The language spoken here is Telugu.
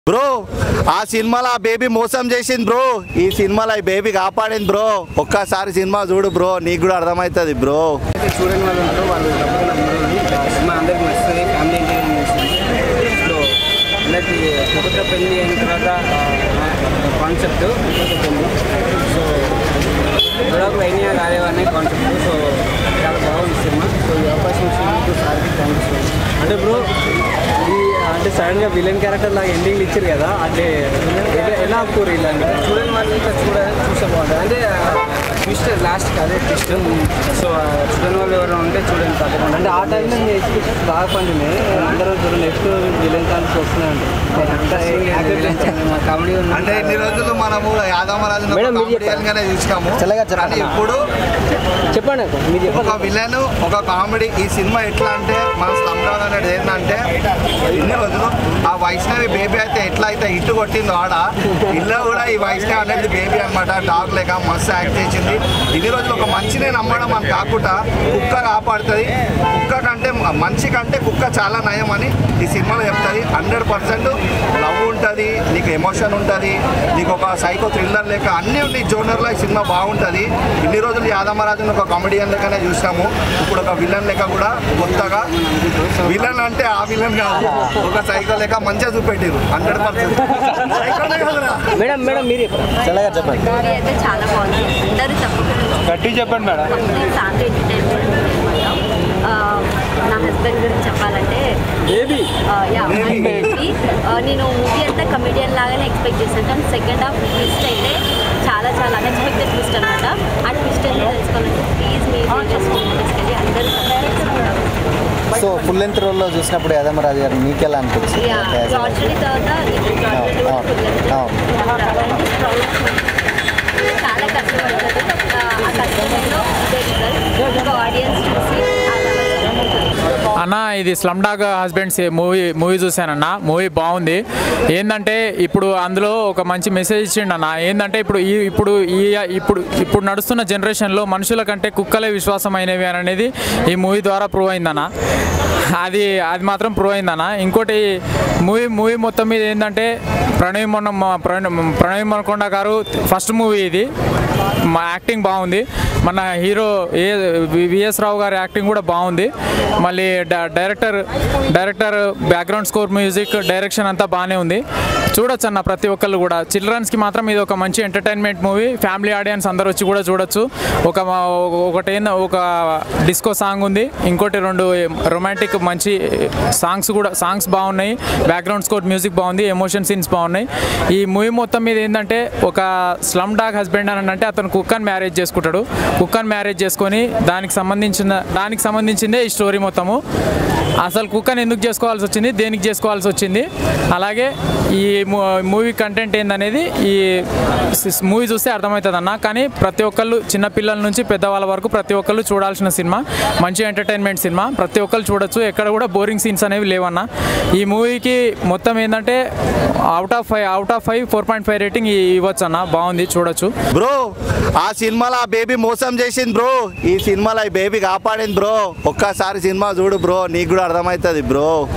బ్రో ఆ సినిమాలో ఆ బేబీ మోసం చేసింది బ్రో ఈ సినిమాలో ఈ బేబీ కాపాడింది బ్రో ఒక్కసారి సినిమా చూడు బ్రో నీకు కూడా అర్థమవుతుంది బ్రో అయితే చూడని వాళ్ళు ఉంటారు వాళ్ళు తప్పకుండా మూవీ సినిమా అందరికి నచ్చుతుంది ఫ్యామిలీ ఎంటర్టైన్మెంట్ సో అందరికి కొత్త పెళ్లి అయిన తర్వాత కాన్సెప్ట్ కొత్త పెళ్లి సో గొడవకు అయినా రాలేవనే కాన్సెప్ట్ సో చాలా బాగుంది సినిమా సో ఈ అవకాశం ఇచ్చినందుకు సార్కి థ్యాంక్ యూ అంటే బ్రో ఈ అంటే సడన్ గా విలన్ క్యారెక్టర్ లాగా ఎండింగ్ ఇచ్చారు కదా అంటే ఎలా- ఎలా ఆపుకోరు ఇలాంటి చూడని వాళ్ళు ఇంకా చూడ చూస్తే బాగుంటుంది అంటే ట్విస్ట్ లాస్ట్ అదే ట్విస్ట్ సో చూడని వాళ్ళు ఎవరైనా ఉంటే చూడండి తప్పకుండా అంటే ఆ టైంలో మీ ఎక్స్పెక్టేషన్ బాగా పండింది అందరూ చూడండి నెక్స్ట్ విలన్ ఛాన్స్ వస్తున్నాయండి కామెడీ అంటే ఇన్ని రోజులు మనము యాదవరాజు మేడం, మీరు కామెడియన్ గానే చూసినాము చల్లగా చెప్పండి. కానీ ఇప్పుడు చెప్పండి అక్క, మీరు ఒక చెప్పండి విలన్ ఒక కామెడీ ఈ సినిమా ఎట్లా అంటే మన స్లమ్ డాగ్ అనేది ఏంటంటే ఇన్ని రోజులు ఆ వైష్ణవి బేబీ అయితే ఎట్లా అయితే హిట్ కొట్టిందో ఆడ ఇల్లు కూడా ఈ వైష్ణవి అనేది బేబీ అన్నమాట డాగ్ లేక మస్తు యాక్ట్ చేసింది ఇన్ని రోజులు ఒక మనిషినే నమ్మడం అని కాకుండా కుక్క కాపాడుతుంది కుక్క కంటే మనిషి కంటే కుక్క చాలా నయం అని ఈ సినిమాలో చెప్తుంది హండ్రెడ్ పర్సెంట్ లవ్ ఉంటుంది నీకు ఎమోషన్ ఉంటుంది నీకు ఒక సైకో థ్రిల్లర్ లెక్క అన్నీ ఉన్నాయి జోనర్లో ఈ సినిమా బాగుంటుంది ఇన్ని రోజులు యాదమరాజుని ఒక కామెడియన్ లెక్కనే చూసినాము ఇప్పుడు ఒక విలన్ లెక్క కూడా కొత్తగా విలన్ అంటే ఆ విలన్ కాదు ఒక సైకో లెక్క మంచిగా చూపెట్టారు హండ్రెడ్ పర్సెంట్ సైకోనే కదరా మేడం మేడం మీరు చెప్పండి చల్లగా చెప్పండి మూవీ అయితే చాలా బాగుంది అందరూ తప్పకుండా గట్టి చెప్పండి మేడం కంప్లీట్ ఫ్యామిలీ ఎంటర్టైన్మెంట్ అనమాట ఆ, నా హస్బెండ్ గురించి చెప్పాలంటే బేబీ ఆ, యా Baby. baby. ఆ, నేను మూవీ అంతా కమెడియన్ లాగానే ఎక్స్పెక్ట్ చేశాను కానీ సెకండ్ హాఫ్ ట్విస్ట్ అయితే చాలా చాలా అన్ఎక్స్పెక్టెడ్ ట్విస్ట్ అనమాట ఆ ట్విస్ట్ ఏంటో తెలుసుకోవాలంటే ప్లీజ్ మీ తీసుకెళ్ళి అందరూ సో ఫుల్ లెంత్ రోల్లో చూసినప్పుడు యదమరాజు గారు మీకు ఎలా అనిపించింది యా ఆల్రెడీ తర్వాత ఇది already అవును, full అవును. చాలా కష్టపడతారు ఆ ఆ కష్టంలో ఇదే రిజల్ట్ ఇంకా ఆడియన్స్ చూసి ఆ తర్వాత అన్న ఇది slum dog husbands movie movie చూశానన్న మూవీ బాగుంది ఏంటంటే ఇప్పుడు అందులో ఒక మంచి మెసేజ్ ఇచ్చిండు అన్న ఏంటంటే ఇప్పుడు ఈ ఇప్పుడు ఈ ఇప్పుడు ఇప్పుడు నడుస్తున్న జనరేషన్లో మనుషుల కంటే కుక్కలే విశ్వాసమైనవి అని అనేది ఈ మూవీ ద్వారా ప్రూవ్ అయిందన్న అది అది మాత్రం ప్రూవ్ అయిందన్న ఇంకోటి మూవీ మూవీ మొత్తం మీద ఏంటంటే ప్రణయ్ మొన్న మా ప్రణయ్ ప్రణయ్ మనకొండ గారు ఫస్ట్ మూవీ ఇది మా యాక్టింగ్ బాగుంది మన హీరో ఏ విఎస్ రావు గారి యాక్టింగ్ కూడా బాగుంది మళ్ళీ డ- director director background score music direction అంతా బాగానే ఉంది చూడొచ్చు అన్న ప్రతి ఒక్కళ్ళు కూడా చిల్డ్రన్స్కి మాత్రం ఇది ఒక మంచి ఎంటర్టైన్మెంట్ మూవీ ఫ్యామిలీ ఆడియన్స్ అందరూ వచ్చి కూడా చూడొచ్చు ఒక ఒకటి ఏంద- ఒక డిస్కో సాంగ్ ఉంది ఇంకోటి రెండు రొమాంటిక్ మంచి సాంగ్స్ కూడా సాంగ్స్ బాగున్నాయి బ్యాక్గ్రౌండ్ స్కోర్ మ్యూజిక్ బాగుంది ఎమోషన్ సీన్స్ బాగున్నాయి ఈ మూవీ మొత్తం మీద ఏంటంటే ఒక స్లమ్ డాగ్ హస్బెండ్ అని అంటే అతను కుక్కని మ్యారేజ్ చేసుకుంటాడు కుక్కని మ్యారేజ్ చేసుకొని దానికి సంబంధించిన దానికి సంబంధించిందే ఈ స్టోరీ మొత్తము అసలు కుక్కని ఎందుకు చేసుకోవాల్సి వచ్చింది దేనికి చేసుకోవాల్సి వచ్చింది అలాగే ఈ మూవీ కంటెంట్ ఏందనేది ఈ మూవీ చూస్తే అర్థమవుతుంది అన్న కానీ ప్రతి ఒక్కళ్ళు చిన్నపిల్లల నుంచి పెద్దవాళ్ళ వరకు ప్రతి ఒక్కళ్ళు చూడాల్సిన సినిమా మంచి ఎంటర్టైన్మెంట్ సినిమా ప్రతి ఒక్కళ్ళు చూడొచ్చు ఎక్కడ కూడా బోరింగ్ సీన్స్ అనేవి లేవన్న ఈ మూవీకి మొత్తం ఏంటంటే out of five out of five four point five rating ఇవ్వచ్చు అన్న బాగుంది చూడొచ్చు బ్రో ఆ సినిమాలో ఆ బేబీ మోసం చేసింది బ్రో ఈ సినిమాలో ఈ బేబీ కాపాడింది బ్రో ఒక్కసారి సినిమా చూడు బ్రో నీకు కూడా అర్థమవుతుంది బ్రో